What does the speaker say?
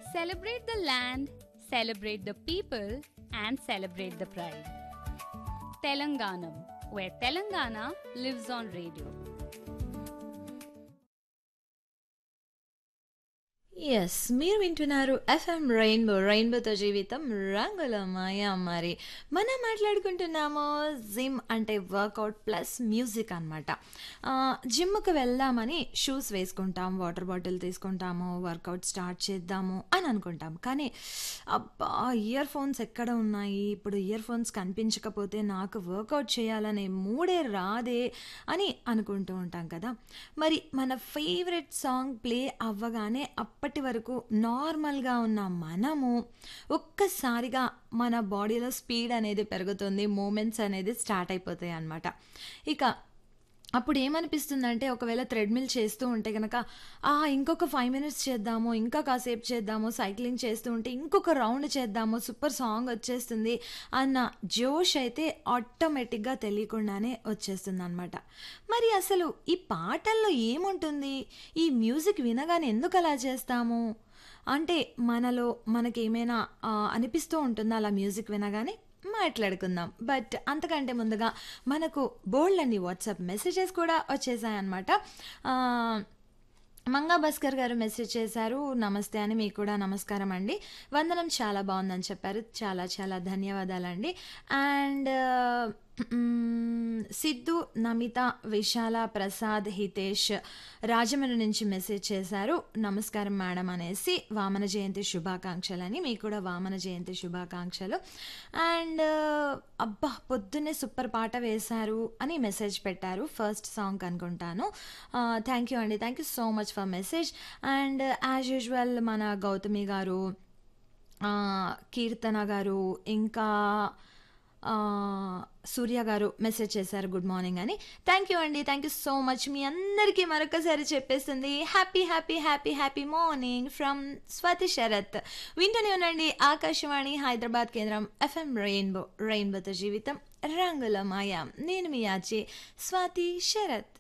Celebrate the land, celebrate the people, and celebrate the pride. Telanganam, where Telangana lives on radio. Yes మీరు వింటున్నారు FM rainbow రెయిన్బోతో జీవితం రంగుల మాయ మరి మనం మాట్లాడుకుంటున్నాము జిమ్ అంటే వర్కౌట్ ప్లస్ మ్యూజిక్ అనమాట జిమ్కి వెళ్దామని షూస్ వేసుకుంటాం వాటర్ బాటిల్ తీసుకుంటాము వర్కౌట్ స్టార్ట్ చేద్దాము అని అనుకుంటాం కానీ అబ్బా ఇయర్ ఫోన్స్ ఎక్కడ ఉన్నాయి ఇప్పుడు ఇయర్ ఫోన్స్ కనిపించకపోతే నాకు వర్కౌట్ చేయాలనే మూడే రాదే అని అనుకుంటూ ఉంటాం కదా మరి మన ఫేవరెట్ సాంగ్ ప్లే అవ్వగానే అప్పటి వరకు నార్మల్గా ఉన్న మనము ఒక్కసారిగా మన బాడీలో స్పీడ్ అనేది పెరుగుతుంది మూమెంట్స్ అనేది స్టార్ట్ అయిపోతాయి అన్నమాట ఇక అప్పుడు ఏమనిపిస్తుందంటే ఒకవేళ థ్రెడ్మిల్ చేస్తూ ఉంటే కనుక ఆ ఇంకొక ఫైవ్ మినిట్స్ చేద్దాము ఇంకా కాసేపు చేద్దాము సైక్లింగ్ చేస్తూ ఉంటే ఇంకొక రౌండ్ చేద్దాము సూపర్ సాంగ్ వచ్చేస్తుంది అన్న జోష్ అయితే ఆటోమేటిక్గా తెలియకుండానే వచ్చేస్తుంది అనమాట మరి అసలు ఈ పాటల్లో ఏముంటుంది ఈ మ్యూజిక్ వినగానే ఎందుకు అలా చేస్తాము అంటే మనలో మనకేమైనా ఆ, అనిపిస్తూ ఉంటుందా అలా మ్యూజిక్ వినగానే మాట్లాడుకుందాం బట్ అంతకంటే ముందుగా మనకు బోల్డ్ అన్ని వాట్సాప్ మెసేజెస్ కూడా వచ్చేసాయన్నమాట ఆ, మంగా భాస్కర్ గారు మెసేజ్ చేశారు నమస్తే అని మీకు కూడా నమస్కారం అండి వందనం చాలా బాగుందని చెప్పారు చాలా చాలా ధన్యవాదాలండి అండ్ మ్మ్, సిద్ధు నమిత విశాల ప్రసాద్ హితేష్ రాజమండ్రి నుంచి మెసేజ్ చేశారు నమస్కారం మేడం అనేసి వామన జయంతి శుభాకాంక్షలు అని మీకు కూడా వామన జయంతి శుభాకాంక్షలు అండ్ అబ్బా పొద్దున్నే సూపర్ పాట వేశారు అని మెసేజ్ పెట్టారు ఫస్ట్ సాంగ్ అనుకుంటాను థ్యాంక్ యూ అండి thank you so much for message and as usual మన గౌతమి గారు ఆ, కీర్తన గారు ఇంకా ఆ, సూర్య గారు మెసేజ్ చేశారు గుడ్ మార్నింగ్ అని థ్యాంక్ యూ అండి థ్యాంక్ యూ సో మచ్ మీ అందరికీ మరొకసారి చెప్పేస్తుంది happy happy happy happy morning from Swathi Sarath వింటూనే ఉండండి ఆకాశవాణి హైదరాబాద్ కేంద్రం ఎఫ్ఎం రెయిన్బో రెయిన్బోతో జీవితం రంగుల మాయ నేను మీ ఆచి స్వాతి శరత్